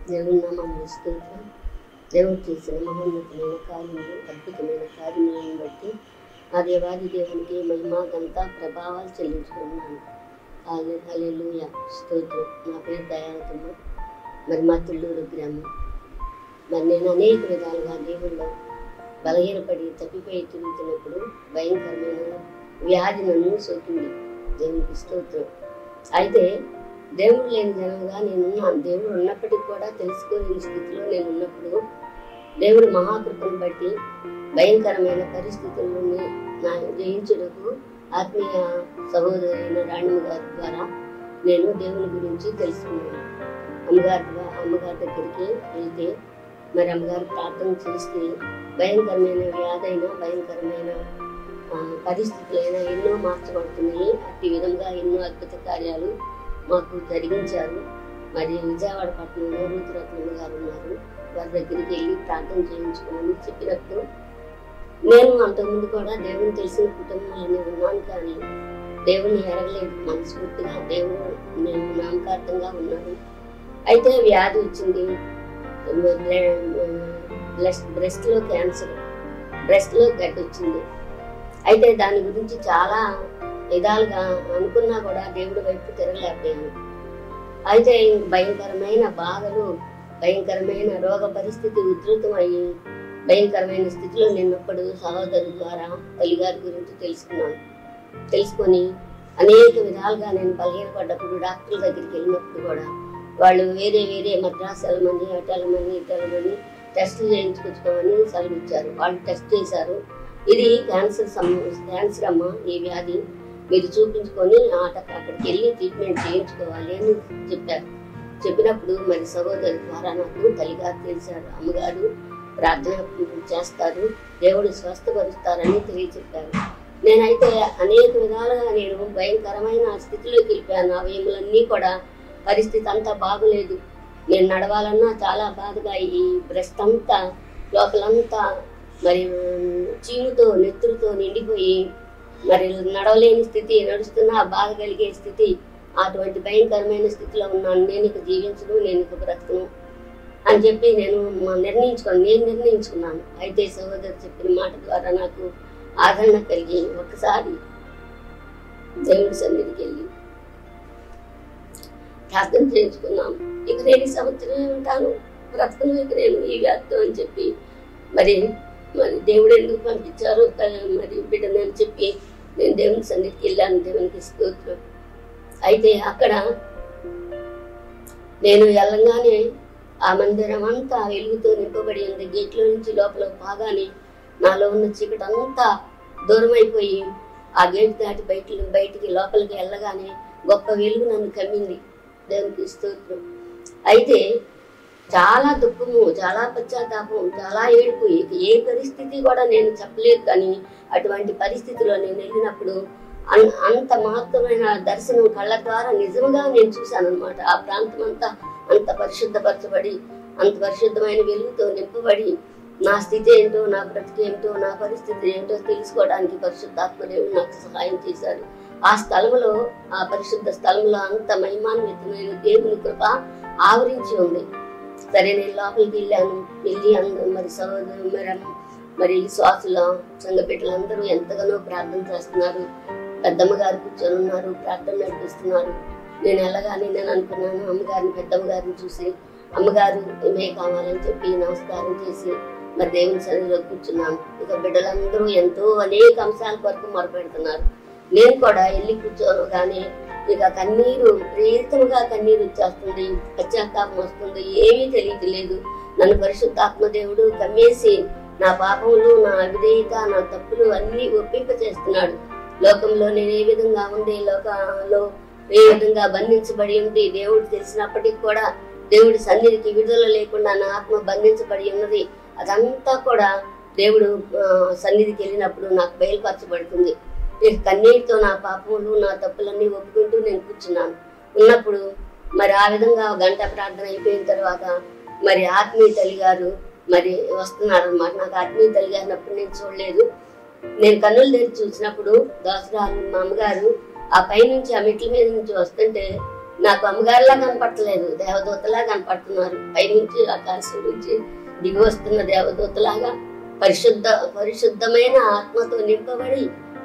దేవుని నామాన్ని స్తోత్రం దేవుడు చేసిన మహోన్నతమైన కార్యములు అద్భుతమైన కార్యములను బట్టి ఆ దేవాది దేవునికి మహిమ ఘనత ప్రభావాలు చెల్లించుకున్నాను హల్లెలూయ స్తోత్రం నా పేరు దయావతమ్మ మరి మా తుళ్ళూరు గ్రామం మరి నేను అనేక విధాలుగా దేవుళ్ళు బలహీనపడి తప్పిపోయి తిరుగుతున్నప్పుడు భయంకరమైన వ్యాధి నన్ను సోకింది దేవునికి స్తోత్రం అయితే దేవుడు లేని జనంగా నేను ఉన్నాను దేవుడు ఉన్నప్పటికీ కూడా తెలుసుకోలేని స్థితిలో నేను ఉన్నప్పుడు దేవుడు మహాకృపను బట్టి భయంకరమైన పరిస్థితుల్లోని నా జయించుటకు ఆత్మీయ సహోదరైన రాణి గారి ద్వారా నేను దేవుని గురించి తెలుసుకున్నాను అమ్మగారి ద్వా- అమ్మగారి దగ్గరికి వెళ్తే మరి అమ్మగారు ప్రార్థన చేస్తే భయంకరమైన వ్యాధైన భయంకరమైన ఆ, పరిస్థితులైనా ఎన్నో మార్చబడుతున్నాయి అట్టి విధంగా ఎన్నో అద్భుత కార్యాలు మాకు జరిగించారు మరి విజయవాడ పట్టణంలో రూతురత్నమ్మ గారు ఉన్నారు వారి దగ్గరికి వెళ్ళి ప్రార్థన చేయించుకోమని చెప్పినప్పుడు నేను అంతకుముందు కూడా దేవుని తెలిసిన కుటుంబంలోనే ఉన్నాను కానీ దేవుని ఎరగలేదు మనస్ఫూర్తిగా దేవుడు నేను నామకార్థంగా ఉన్నాను అయితే వ్యాధి వచ్చింది బ్రెస్ట్ లో క్యాన్సర్ బ్రెస్ట్ లో గడ్డ వచ్చింది అయితే దాని గురించి చాలా విధాలుగా అనుకున్నా కూడా దేవుడి వైపు తిరగలేకపోయాను అయితే ఇంక భయంకరమైన బాధలు భయంకరమైన రోగ పరిస్థితి ఉధృతమయ్యి భయంకరమైన స్థితిలో నిన్నప్పుడు సహోదరు ద్వారా తల్లిగారి గురించి తెలుసుకున్నాను తెలుసుకొని అనేక విధాలుగా నేను బలహీనపడ్డప్పుడు డాక్టర్ల దగ్గరికి వెళ్ళినప్పుడు కూడా వాళ్ళు వేరే వేరే మద్రాసు వెళ్ళమని అటు వెళ్ళమని ఇటు వెళ్ళమని టెస్టులు చేయించుకొచ్చుకోమని సలహా ఇచ్చారు వాళ్ళు టెస్ట్ చేశారు ఇది క్యాన్సర్ సమ్ క్యాన్సర్ అమ్మ ఈ వ్యాధి మీరు చూపించుకొని ఆట అక్కడికి వెళ్ళి ట్రీట్మెంట్ చేయించుకోవాలి అని చెప్పారు చెప్పినప్పుడు మరి సహోదరి ద్వారా నాకు తల్లిగారు తెలిసారు అమ్మగారు ప్రార్థన చేస్తారు దేవుడు స్వస్థపరుస్తారని తెలియచెప్పారు నేనైతే అనేక విధాలుగా నేను భయంకరమైన స్థితిలోకి వెళ్ళిపోయాను అవయములన్నీ కూడా పరిస్థితి అంతా బాగలేదు నేను నడవాలన్నా చాలా బాధగా ఈ బ్రెస్ట్ అంతా లోపలంతా మరి ఉమ్, చీముతో నెత్తురుతో నిండిపోయి మరి నడవలేని స్థితి నడుస్తున్నా బాధ కలిగే స్థితి అటువంటి భయంకరమైన స్థితిలో ఉన్నాను నేను ఇక జీవించను నేను ఇక బ్రతకను అని చెప్పి నేను మా- నిర్ణయించుకున్నాను నేను నిర్ణయించుకున్నాను అయితే సహోదరు చెప్పిన మాట ద్వారా నాకు ఆదరణ కలిగి ఒకసారి దేవుడి సన్నిధికి వెళ్ళి ప్రార్థన చేయించుకున్నాం ఇక నేను ఈ సంవత్సరం ఉంటాను బ్రతకను ఇక నేను ఈ వ్యాధం అని చెప్పి మరి మరి దేవుడు ఎందుకు పంపించారో త- మరి బిడ్డను అని చెప్పి నేను దేవుని సన్నిధికి వెళ్ళాను దేవునికి స్తోత్రం అయితే అక్కడ నేను వెళ్ళంగానే ఆ మందిరం అంతా వెలుగుతో నింపబడి ఉంది గేట్లో నుంచి లోపల బాగానే నాలో ఉన్న చీకటి అంతా దూరం అయిపోయి ఆ గేట్ దాటి బయట బయటికి లోపలికి వెళ్ళగానే గొప్ప వెలుగు నన్ను కమ్మింది దేవునికి స్తోత్రం అయితే చాలా దుఃఖము చాలా పశ్చాత్తాపం చాలా ఏడుపు ఇక ఏ పరిస్థితి కూడా నేను చెప్పలేదు కానీ అటువంటి పరిస్థితిలో నేను వెళ్ళినప్పుడు అన్- అంత మహత్తమైన దర్శనం కళ్ళ ద్వారా నిజంగా నేను చూశాను అనమాట ఆ ప్రాంతం అంతా అంత పరిశుద్ధపరచబడి అంత పరిశుద్ధమైన వెలుగుతో నింపబడి నా స్థితి ఏంటో నా బ్రతికి ఏంటో నా పరిస్థితి ఏంటో తెలుసుకోవడానికి పరిశుద్ధాత్మదేవుడు నాకు సహాయం చేశారు ఆ స్థలంలో ఆ పరిశుద్ధ స్థలంలో అంత మహిమాన్వితమైన దేవుని కృప ఆవరించి ఉంది సరే నేను లోపలికి వెళ్ళాను వెళ్ళి అందరూ మరి సహోదరు మరి అమ్మ- మరి శ్వాసుల సంఘ బిడ్డలందరూ ఎంతగానో ప్రార్థన చేస్తున్నారు పెద్దమ్మ గారు కూర్చొని ఉన్నారు ప్రార్థన నడిపిస్తున్నారు నేను వెళ్ళగానే నేను అనుకున్నాను అమ్మగారిని పెద్దమ్మ గారిని చూసి అమ్మగారు ఏమే కావాలని చెప్పి నమస్కారం చేసి మరి దేవుని సన్నిధిలో కూర్చున్నాను ఇక బిడ్డలందరూ ఎంతో అనేక అంశాల కొరకు మొరపెడుతున్నారు నేను కూడా వెళ్ళి కూర్చోగానే ఇక కన్నీరు ప్రేతముగా కన్నీరు వచ్చేస్తుంది పశ్చాత్తాపం వస్తుంది ఏమీ తెలియట్లేదు నన్ను పరిశుద్ధాత్మ దేవుడు కమ్మేసి నా పాపములు నా అవిధేయత నా తప్పులు అన్ని ఒప్పింప చేస్తున్నాడు లోకంలో నేను ఏ విధంగా ఉంది లోకంలో ఏ విధంగా బంధించబడి ఉంది దేవుడు తెలిసినప్పటికీ కూడా దేవుడి సన్నిధికి విడుదల లేకుండా నా ఆత్మ బంధించబడి ఉన్నది అదంతా కూడా దేవుడు ఆ, సన్నిధికి వెళ్ళినప్పుడు నాకు బయలుపరచబడుతుంది నేను కన్నీటితో నా పాపములు నా తప్పులన్నీ ఒప్పుకుంటూ నేను కూర్చున్నాను ఉన్నప్పుడు మరి ఆ విధంగా ఒక గంట ప్రార్థన అయిపోయిన తర్వాత మరి ఆత్మీయ తల్లి గారు మరి వస్తున్నారు అనమాట నాకు ఆత్మీయ తల్లి గారిని అప్పుడు నేను చూడలేదు నేను కన్నులు తెరిచి చూసినప్పుడు దోసరాలు మా అమ్మగారు ఆ పైనుంచి ఆ మెట్ల మీద నుంచి వస్తుంటే నాకు అమ్మగారిలా కనపడలేదు దేవదూతలా కనపడుతున్నారు పైనుంచి ఆకాశం నుంచి దిగి వస్తున్న దేవదూతలాగా పరిశుద్ధ పరిశుద్ధమైన ఆత్మతో నింపబడి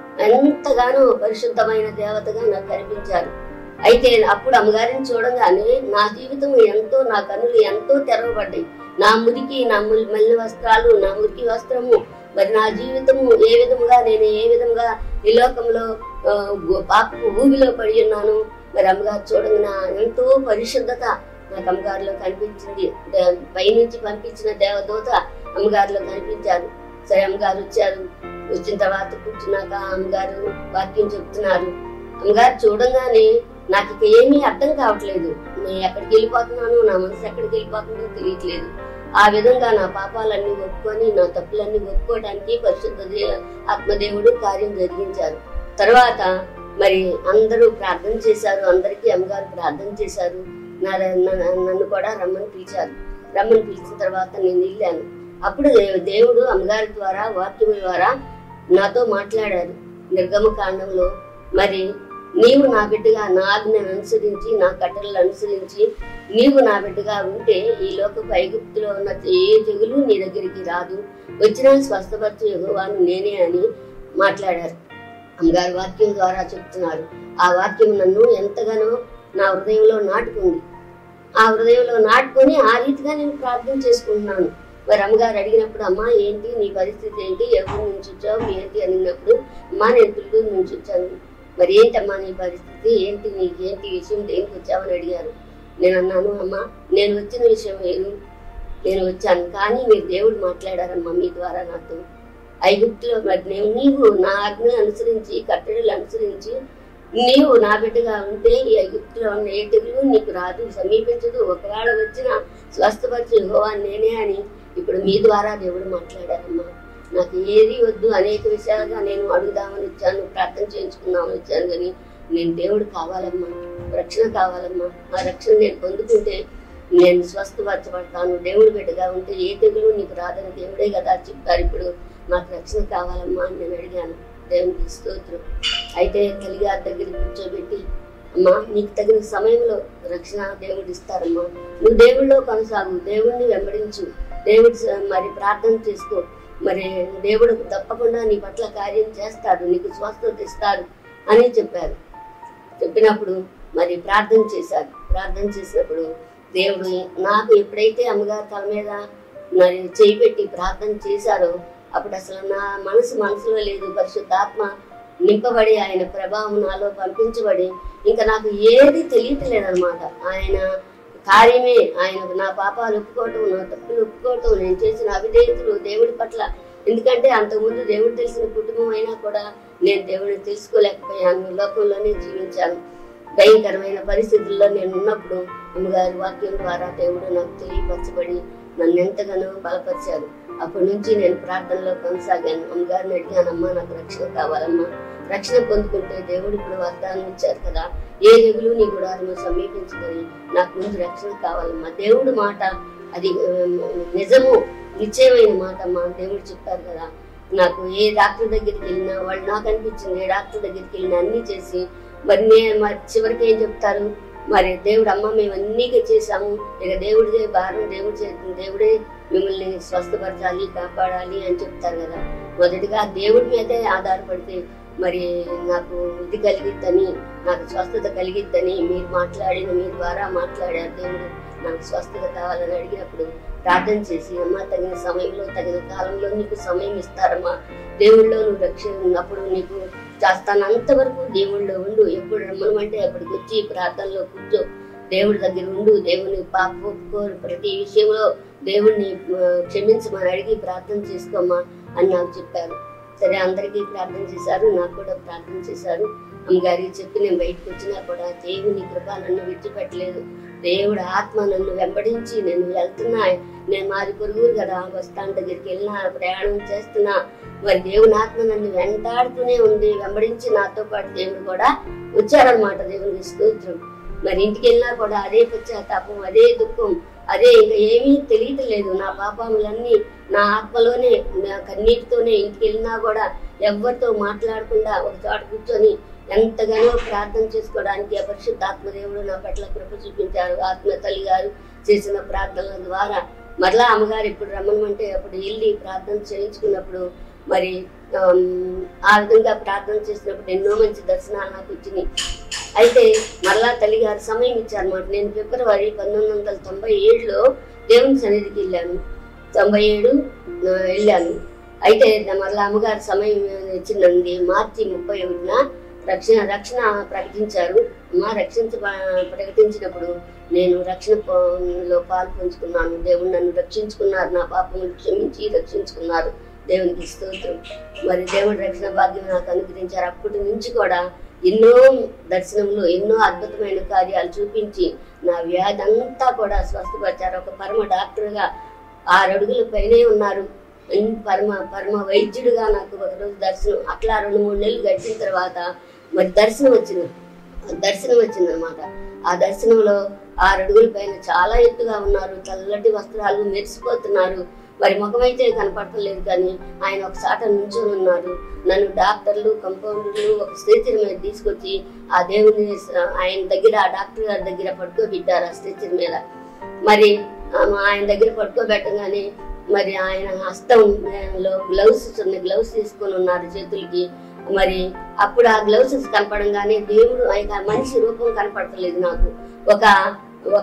ఎంతగానో పరిశుద్ధమైన దేవతగా నాకు కనిపించారు అయితే అప్పుడు అమ్మగారిని చూడగానే నా జీవితం ఎంతో నా కన్నులు ఎంతో తెరవబడ్డాయి నా మురికి నా ముల్- మల్లి వస్త్రాలు నా మురికి వస్త్రము మరి నా జీవితము ఏ విధముగా నేను ఏ విధంగా ఈ లోకంలో ఆ, గు- పాపపు ఊబిలో పడి ఉన్నాను మరి అమ్మగారు చూడంగా ఎంతో పరిశుద్ధత నాకు అమ్మగారిలో కనిపించింది దే- పైనుంచి పంపించిన దేవదూత అమ్మగారిలో కనిపించారు సరే అమ్మగారు వచ్చారు వచ్చిన తర్వాత కూర్చున్నాక అమ్మగారు వాక్యం చెప్తున్నారు అమ్మగారు చూడంగానే నాకు ఇక ఏమీ అర్థం కావట్లేదు నేను ఎక్కడికి వెళ్ళిపోతున్నాను నా మనసు ఎక్కడికి వెళ్ళిపోతుందో తెలియట్లేదు ఆ విధంగా నా పాపాలన్నీ ఒప్పుకొని నా తప్పులన్నీ ఒప్పుకోవడానికి పరిశుద్ధ దే- ఆత్మదేవుడు కార్యం జరిగించారు తర్వాత మరి అందరూ ప్రార్థన చేశారు అందరికీ అమ్మగారు ప్రార్థన చేశారు నా నా- నన్ను కూడా రమ్మని పిలిచారు రమ్మని పిలిచిన తర్వాత నేను వెళ్ళాను అప్పుడు దే- దేవుడు అమ్మగారి ద్వారా వాక్యం ద్వారా నాతో మాట్లాడారు నిర్గమ కాండంలో మరి నీవు నా బిడ్డగా నా ఆజ్ఞను అనుసరించి నా కట్టలను అనుసరించి నీవు నా బిడ్డగా ఉంటే ఈ లోకపు ఐగుప్తులో ఉన్న ఏ తెగులు నీ దగ్గరికి రాదు వచ్చిన స్వస్థపరచు యెహోవాను నేనే అని మాట్లాడారు అమ్మగారి వాక్యం ద్వారా చెప్తున్నారు ఆ వాక్యం నన్ను ఎంతగానో నా హృదయంలో నాటుకుంది ఆ హృదయంలో నాటుకొని ఆ రీతిగా నేను ప్రార్థన చేసుకుంటున్నాను మరి అమ్మగారు అడిగినప్పుడు అమ్మా ఏంటి నీ పరిస్థితి ఏంటి ఎవరి నుంచి వచ్చావు ఏంటి అడిగినప్పుడు అమ్మా నేను పిల్లూరు నుంచి వచ్చాను మరి ఏంటమ్మా నీ పరిస్థితి ఏంటి నీకు ఏంటి విషయం దేనికి వచ్చావని అడిగారు నేను అన్నాను అమ్మా నేను వచ్చిన విషయం వేరు నేను వచ్చాను కానీ మీరు దేవుడు మాట్లాడారమ్మా మీ ద్వారా నాతో ఐగుప్తులో మరి నేను నీవు నా ఆజ్ఞ అనుసరించి కట్టడలు అనుసరించి నీవు నా బిడ్డగా ఉంటే ఈ ఐగుప్తులో ఉన్న ఏ తెగులు నీకు రాదు సమీపించదు ఒకవేళ వచ్చిన స్వస్థపరిచి యెహోవా నేనే అని ఇప్పుడు మీ ద్వారా దేవుడు మాట్లాడారమ్మా నాకు ఏది వద్దు అనేక విషయాలుగా నేను అడుగుదామని వచ్చాను ప్రార్థన చేయించుకుందామని వచ్చాను కానీ నేను దేవుడు కావాలమ్మా రక్షణ కావాలమ్మా ఆ రక్షణ నేను పొందుకుంటే నేను స్వస్థపరచబడతాను దేవుడు బిడ్డగా ఉంటే ఏ తెగులు నీకు రాదని దేవుడే కదా చెప్పారు ఇప్పుడు నాకు రక్షణ కావాలమ్మా అని నేను అడిగాను దేవునికి స్తోత్రం అయితే కలిగి ఆ దగ్గర కూర్చోబెట్టి అమ్మా నీకు తగిన సమయంలో రక్షణ దేవుడు ఇస్తారమ్మా నువ్వు దేవుడిలో కొనసాగు దేవుడిని వెంబడించు దేవుడి స- మరి ప్రార్థన చేసుకో మరి దేవుడు తప్పకుండా నీ పట్ల కార్యం చేస్తాడు నీకు స్వస్థత ఇస్తాడు అని చెప్పారు చెప్పినప్పుడు మరి ప్రార్థన చేశారు ప్రార్థన చేసినప్పుడు దేవుడు నాకు ఎప్పుడైతే అమ్మగారి తల మీద మరి చేయి పెట్టి ప్రార్థన చేశారో అప్పుడు అసలు నా మనసు మనసులో లేదు పరిశుద్ధాత్మ నింపబడి ఆయన ప్రభావం నాలో పంపించబడి ఇంకా నాకు ఏది తెలియట్లేదన్నమాట ఆయన కార్యమే ఆయన నా పాపాలు ఒప్పుకోవటం నా తప్పులు ఒప్పుకోవటం నేను చేసిన అవిధేయతలు దేవుడి పట్ల ఎందుకంటే అంతకుముందు దేవుడు తెలిసిన కుటుంబం అయినా కూడా నేను దేవుడిని తెలుసుకోలేకపోయాను లోకంలోనే జీవించాను భయంకరమైన పరిస్థితుల్లో నేను ఉన్నప్పుడు అమ్మగారి వాక్యం ద్వారా దేవుడు నాకు తెలియపరచబడి నన్ను ఎంతగానో బలపరిచారు అప్పటి నుంచి నేను ప్రార్థనలో కొనసాగాను అమ్మగారిని అడిగానమ్మా నాకు రక్షణ కావాలమ్మా రక్షణ పొందుకుంటే దేవుడు ఇప్పుడు వాగ్దానం ఇచ్చారు కదా ఏ తెగులు నీ గుడారము సమీపించదని నాకు ముందు రక్షణ కావాలమ్మా దేవుడు మాట అది ఉమ్, నిజము నిశ్చయమైన మాట అమ్మా దేవుడు చెప్పారు కదా నాకు ఏ డాక్టర్ దగ్గరికి వెళ్ళినా వాళ్ళు నాకు అనిపించింది ఏ డాక్టర్ దగ్గరికి వెళ్ళినా అన్ని చేసి మరి నేను మరి చివరికి ఏం చెప్తారు మరి దేవుడు అమ్మ మేము అన్నీ చేసాము ఇక దేవుడిదే భారం దేవుడి చేతి దేవుడే మిమ్మల్ని స్వస్థపరచాలి కాపాడాలి అని చెప్తారు కదా మొదటిగా దేవుడి మీదే ఆధారపడితే మరి నాకు ఇది కలిగిద్దని నాకు స్వస్థత కలిగిద్దని మీరు మాట్లాడిన మీ ద్వారా మాట్లాడారు దేవుడు నాకు స్వస్థత కావాలని అడిగినప్పుడు ప్రార్థన చేసి అమ్మ తగిన సమయంలో తగిన కాలంలో నీకు సమయం ఇస్తారమ్మా దేవుళ్ళో నువ్వు రక్షణ ఉన్నప్పుడు నీకు చేస్తానంత వరకు దేవుళ్ళో ఉండు ఎప్పుడు రమ్మనమంటే అప్పటికి వచ్చి ప్రార్థనలో కూర్చో దేవుడి దగ్గర ఉండు దేవుని పాప ఒప్పుకోరు ప్రతి విషయంలో దేవుణ్ణి ఆ, క్షమించమని అడిగి ప్రార్థన చేసుకోమ్మా అని నాకు చెప్పారు సరే అందరికీ ప్రార్థన చేశారు నాకు కూడా ప్రార్థన చేశారు అమ్మగారికి చెప్పి నేను బయటకు వచ్చినా కూడా దేవుని కృప నన్ను విడిచిపెట్టలేదు దేవుడు ఆత్మ నన్ను వెంబడించి నేను వెళ్తున్నా నేను మాది పొరుగురు కదా వస్తాన్ దగ్గరికి వెళ్ళినా ప్రయాణం చేస్తున్నా మరి దేవుని ఆత్మ నన్ను వెంటాడుతూనే ఉంది వెంబడించి నాతో పాటు దేవుడు కూడా వచ్చారనమాట దేవుని స్తోత్రం మరి ఇంటికి వెళ్ళినా కూడా అదే పశ్చాత్తాపం అదే దుఃఖం అదే ఇంకా ఏమీ తెలియట్లేదు నా పాపములన్నీ నా ఆత్మలోనే నా కన్నీటితోనే ఇంటికి వెళ్ళినా కూడా ఎవరితో మాట్లాడకుండా ఒక చోట కూర్చొని ఎంతగానో ప్రార్థన చేసుకోవడానికి ఆ పరిశుద్ధాత్మదేవుడు నా పట్ల కృప చూపించారు ఆత్మ తల్లి గారు చేసిన ప్రార్థనల ద్వారా మరలా అమ్మగారు ఇప్పుడు రమ్మనమంటే అప్పుడు వెళ్ళి ప్రార్థన చేయించుకున్నప్పుడు మరి ఆమ్, ఆ విధంగా ప్రార్థన చేసినప్పుడు ఎన్నో మంచి దర్శనాలు నాకు వచ్చినాయి అయితే మరలా తల్లిగారు సమయం ఇచ్చారన్నమాట నేను ఫిబ్రవరి పంతొమ్మిది వందల తొంభై ఏడులో దేవుని సన్నిధికి వెళ్ళాను తొంభై ఏడు ఆ, వెళ్ళాను అయితే మరలా అమ్మగారు సమయం ఇచ్చిందండి మార్చి ముప్పై ఒకటిన రక్షణ రక్షణ ప్రకటించారు మా రక్షించ ప్రకటించినప్పుడు నేను రక్షణ ప- లో పాలు పంచుకున్నాను దేవుడు నన్ను రక్షించుకున్నారు నా పాపములు క్షమించి రక్షించుకున్నారు దేవునికి స్తోత్రం మరి దేవుడి రక్షణ భాగ్యం నాకు అనుగ్రహించారు అప్పటి నుంచి కూడా ఎన్నో దర్శనములు ఎన్నో అద్భుతమైన కార్యాలు చూపించి నా వ్యాధి అంతా కూడా స్వస్థపరిచారు ఒక పరమ డాక్టర్గా ఆరు అడుగుల పైనే ఉన్నారు ఇన్ పరమ పరమ వైద్యుడిగా నాకు ఒకరోజు దర్శనం అట్లా రెండు మూడు నెలలు గడిచిన తర్వాత మరి దర్శనం వచ్చింది దర్శనం వచ్చిందనమాట ఆ దర్శనంలో ఆరు అడుగుల పైన చాలా ఎత్తుగా ఉన్నారు చల్లటి వస్త్రాలు మెరిసిపోతున్నారు మరి ముఖమైతే కనపడలేదు కానీ ఆయన ఒక చాట నుంచొని ఉన్నారు నన్ను డాక్టర్లు కంపౌండర్లు ఒక స్ట్రెచర్ మీద తీసుకొచ్చి ఆ దేవుని స- ఆయన దగ్గర ఆ డాక్టర్ గారి దగ్గర పడుకోబెట్టారు ఆ స్ట్రెచర్ మీద మరి ఆ, ఆయన దగ్గర పడుకోబెట్టగానే మరి ఆయన హస్తం లో గ్లౌస్ ఉన్నాయి గ్లౌస్ తీసుకొని ఉన్నారు చేతులకి మరి అప్పుడు ఆ గ్లౌస్ కనపడంగానే దేవుడు ఆయన మనిషి రూపం కనపడతలేదు నాకు ఒక ఒక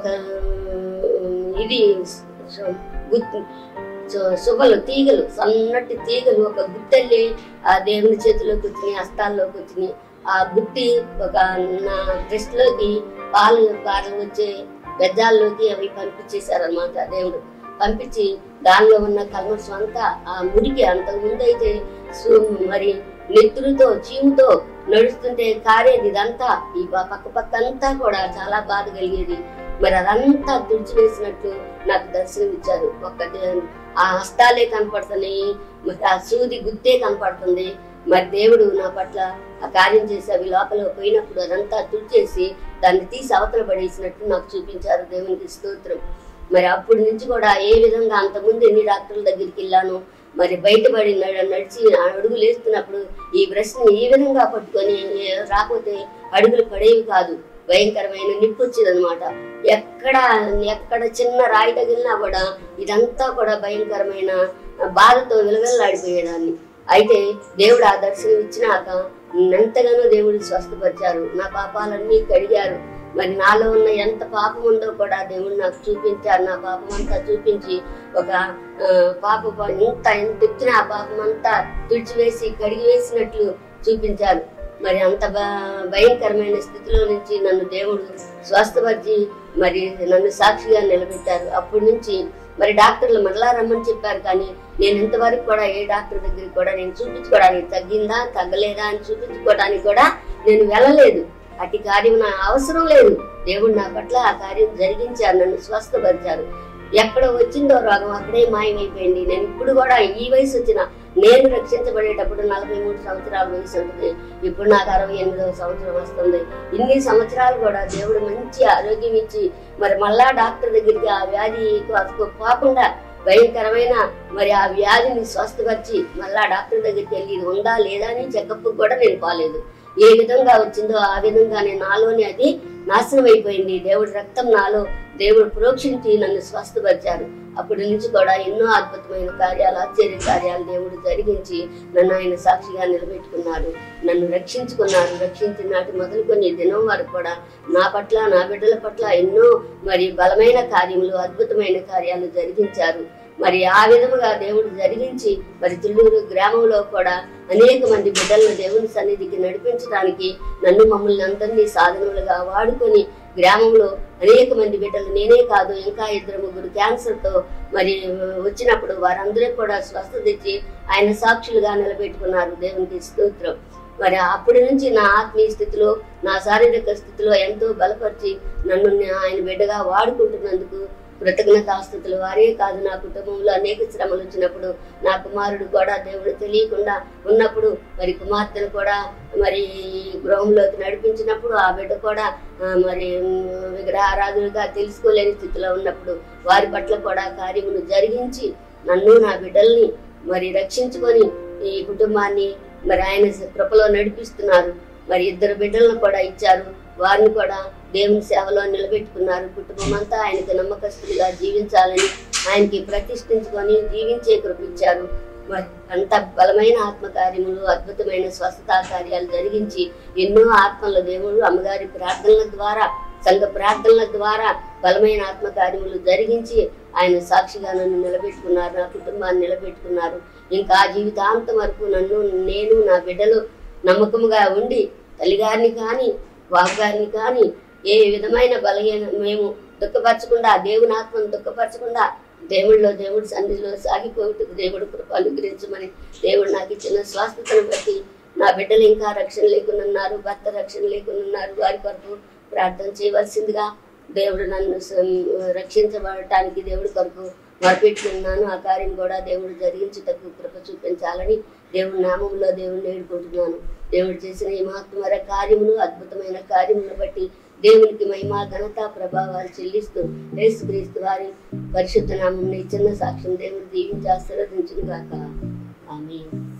ఉమ్, ఇది సు- గుత్తు సు- సుగలు తీగలు సన్నటి తీగలు ఒక గుట్టెల్లి ఆ దేవుని చేతిలోకి వచ్చినాయి హస్తాల్లోకి వచ్చినాయి ఆ గుట్టి ఒక నా డ్రెస్ లోకి పాలు పాలు వచ్చే గజాల్లోకి అవి పంపించేశారనమాట దేవుడు పంపించి దానిలో ఉన్న కల్మర్స్ అంతా ఆ మురికి అంతకు ముందు అయితే సు- మరి నెత్తురుతో చీముతో నడుస్తుంటే కారేది ఇదంతా ఈ ప- పక్క పక్క అంతా కూడా చాలా బాధ కలిగేది మరి అదంతా తుడిచివేసినట్టు నాకు దర్శనం ఇచ్చారు ఒక్క దే- ఆ హస్తాలే కనపడుతున్నాయి మరి ఆ సూది గుత్తే కనపడుతుంది మరి దేవుడు నా పట్ల ఆ కార్యం చేసి అవి లోపల పోయినప్పుడు అదంతా తుడిచేసి దాన్ని తీసి అవతల పడేసినట్టు నాకు చూపించారు దేవునికి స్తోత్రం మరి అప్పటి నుంచి కూడా ఏ విధంగా అంతకుముందు ఎన్ని డాక్టర్ల దగ్గరికి వెళ్ళాను మరి బయటపడి నడ- నడిచి అడుగులు వేస్తున్నప్పుడు ఈ బ్రష్ని ఈ విధంగా పట్టుకొని ఏ- రాకపోతే అడుగులు పడేవి కాదు భయంకరమైన నిప్పు వచ్చేది అనమాట ఎక్కడ ఎక్కడ చిన్న రాయి తగిలినా కూడా ఇదంతా కూడా భయంకరమైన బాధతో విలవిల్లాడిపోయేదాన్ని అయితే దేవుడు ఆ దర్శనం ఇచ్చినాక ఎంతగానో దేవుడు స్వస్థపరిచారు నా పాపాలన్నీ కడిగారు మరి నాలో ఉన్న ఎంత పాపం ఉందో కూడా దేవుడు నాకు చూపించారు నా పాపం అంతా చూపించి ఒక ఆ, పాప ప- ఇంత ఎంత ఎత్తున ఆ పాపం అంతా తుడిచివేసి కడిగి వేసినట్లు చూపించారు మరి అంత భ- భయంకరమైన స్థితిలో నుంచి నన్ను దేవుడు స్వస్థపరిచి మరి నన్ను సాక్షిగా నిలబెట్టారు అప్పటి నుంచి మరి డాక్టర్లు మరలా రమ్మని చెప్పారు కానీ నేను ఇంతవరకు కూడా ఏ డాక్టర్ దగ్గరికి కూడా నేను చూపించుకోవడానికి తగ్గిందా తగ్గలేదా అని చూపించుకోవడానికి కూడా నేను వెళ్ళలేదు అటు కార్యం నా అవసరం లేదు దేవుడు నా పట్ల ఆ కార్యం జరిగించారు నన్ను స్వస్థపరిచారు ఎక్కడ వచ్చిందో రోగం అక్కడే మాయమైపోయింది నేను ఇప్పుడు కూడా ఈ వయసు వచ్చిన నేను రక్షించబడేటప్పుడు నలభై మూడు సంవత్సరాల వయసు ఉంటుంది ఇప్పుడు నాకు అరవై ఎనిమిదవ సంవత్సరం వస్తుంది ఇన్ని సంవత్సరాలు కూడా దేవుడు మంచి ఆరోగ్యం ఇచ్చి మరి మళ్ళా డాక్టర్ దగ్గరికి ఆ వ్యాధి అసలు పోకుండా భయంకరమైన మరి ఆ వ్యాధిని స్వస్థపరిచి మళ్ళా డాక్టర్ దగ్గరికి వెళ్ళి ఇది ఉందా లేదా అని చెకప్ కూడా నేను పోలేదు ఏ విధంగా వచ్చిందో ఆ విధంగానే నాలోనే అది నాశనం అయిపోయింది దేవుడి రక్తం నాలో దేవుడు ప్రోక్షించి నన్ను స్వస్థపరిచారు అప్పటి నుంచి కూడా ఎన్నో అద్భుతమైన కార్యాలు ఆశ్చర్య కార్యాలు దేవుడు జరిగించి నన్ను ఆయన సాక్షిగా నిలబెట్టుకున్నారు నన్ను రక్షించుకున్నారు రక్షించిన నాటి మొదలుకొని ఈ దినం వరకు కూడా నా పట్ల నా బిడ్డల పట్ల ఎన్నో మరి బలమైన కార్యములు అద్భుతమైన కార్యాలు జరిగించారు మరి ఆ విధముగా దేవుడు జరిగించి మరి తుళ్ళూరు గ్రామంలో కూడా అనేక మంది బిడ్డలను దేవుని సన్నిధికి నడిపించడానికి నన్ను మమ్మల్ని అందరినీ సాధనలుగా వాడుకొని గ్రామంలో అనేక మంది బిడ్డలు నేనే కాదు ఇంకా ఇద్దరు ముగ్గురు క్యాన్సర్తో మరి వచ్చినప్పుడు వారందరూ కూడా స్వస్థత ఇచ్చి ఆయన సాక్షులుగా నిలబెట్టుకున్నారు దేవునికి స్తోత్రం మరి అప్పటి నుంచి నా ఆత్మీయ స్థితిలో నా శారీరక స్థితిలో ఎంతో బలపరిచి నన్ను ఆయన బిడ్డగా వాడుకుంటున్నందుకు కృతజ్ఞతాస్థుతులు వారే కాదు నా కుటుంబంలో అనేక శ్రమలు వచ్చినప్పుడు నా కుమారుడు కూడా దేవుడు తెలియకుండా ఉన్నప్పుడు మరి కుమార్తెను కూడా మరి గృహంలోకి నడిపించినప్పుడు ఆ బిడ్డ కూడా ఆ, మరి ఉమ్, విగ్రహారాధులుగా తెలుసుకోలేని స్థితిలో ఉన్నప్పుడు వారి పట్ల కూడా కార్యములు జరిగించి నన్ను నా బిడ్డల్ని మరి రక్షించుకొని ఈ కుటుంబాన్ని మరి ఆయన కృపలో నడిపిస్తున్నారు మరి ఇద్దరు బిడ్డలను కూడా ఇచ్చారు వారిని కూడా దేవుని సేవలో నిలబెట్టుకున్నారు కుటుంబం అంతా ఆయనకి నమ్మకస్తులుగా జీవించాలని ఆయనకి ప్రతిష్ఠించుకొని జీవించే కృప ఇచ్చారు మరి అంత బలమైన ఆత్మకార్యములు అద్భుతమైన స్వస్థతా కార్యాలు జరిగించి ఎన్నో ఆత్మల దేవుడు అమ్మగారి ప్రార్థనల ద్వారా సంఘ ప్రార్థనల ద్వారా బలమైన ఆత్మకార్యములు జరిగించి ఆయన సాక్షిగా నన్ను నిలబెట్టుకున్నారు నా కుటుంబాన్ని నిలబెట్టుకున్నారు ఇంకా జీవితాంతం వరకు నన్ను నేను నా బిడ్డలు నమ్మకముగా ఉండి తల్లిగారిని కానీ బాబుగారిని కానీ ఏ విధమైన బలహీన మేము దుఃఖపరచకుండా దేవుని ఆత్మను దుఃఖపరచకుండా దేవుళ్ళో దేవుడి సన్నిధిలో సాగిపోయేట్టుకు దేవుడు కృప అనుగ్రహించమని దేవుడు నాకు ఇచ్చిన స్వాస్థతను బట్టి నా బిడ్డలు ఇంకా రక్షణ లేకుండా ఉన్నారు భర్త రక్షణ లేకుండా ఉన్నారు వారి కొరకు ప్రార్థన చేయవలసిందిగా దేవుడు నన్ను స- రక్షించబడటానికి దేవుడి కొరకు మొరపెట్టుకున్నాను ఆ కార్యం కూడా దేవుడు జరిగించుటకు కృప చూపించాలని దేవుడి నామంలో దేవుడిని వేడుకుంటున్నాను దేవుడు చేసిన ఈ మహత్వర కార్యమును అద్భుతమైన కార్యమును బట్టి దేవునికి మహిమ ఘనత ప్రభావాలు చెల్లిస్తూ యేసుక్రీస్తు వారి పరిశుద్ధ నామం చిన్న సాక్ష్యం దేవుడు దీవించి ఆశీర్వదించును గాక ఆమె